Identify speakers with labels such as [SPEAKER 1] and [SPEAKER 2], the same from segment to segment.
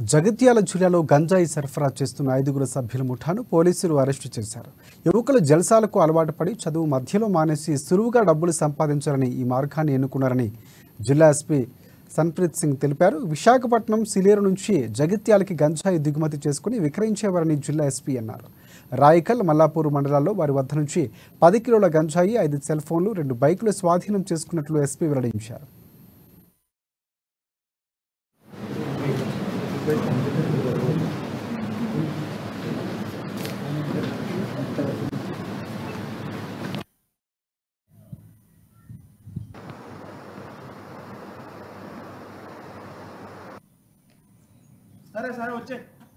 [SPEAKER 1] జగిత్యాల జిల్లాలో గంజాయి సరఫరా చేస్తున్న ఐదుగురు సభ్యుల ముఠాను పోలీసులు అరెస్టు చేశారు యువకులు జల్సాలకు అలవాటు పడి చదువు మధ్యలో మానేసి సులువుగా డబ్బులు సంపాదించాలని ఈ మార్గాన్ని ఎన్నుకున్నారని జిల్లా ఎస్పీ సన్ప్రీత్ సింగ్ తెలిపారు విశాఖపట్నం సిలేరు నుంచి జగిత్యాలకి గంజాయి దిగుమతి చేసుకుని విక్రయించేవారని జిల్లా ఎస్పీ అన్నారు రాయికల్ మల్లాపూర్ మండలాల్లో వారి వద్ద నుంచి పది కిలోల గంజాయి ఐదు సెల్ ఫోన్లు రెండు బైకులు స్వాధీనం చేసుకున్నట్లు ఎస్పీ వెల్లడించారు
[SPEAKER 2] సరే సరే వచ్చే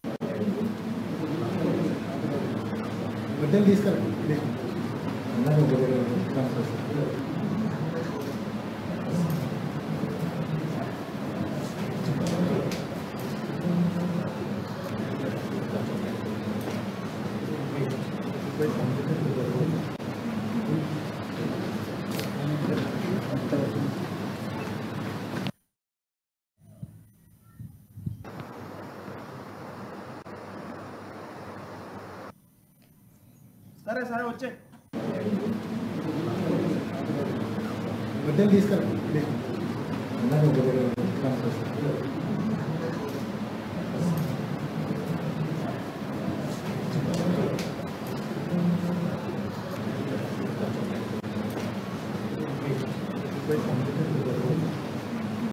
[SPEAKER 3] బిడ్డలు తీసుకురండి
[SPEAKER 2] సరే సరే వచ్చే
[SPEAKER 3] బిడ్డలు తీసుకురండి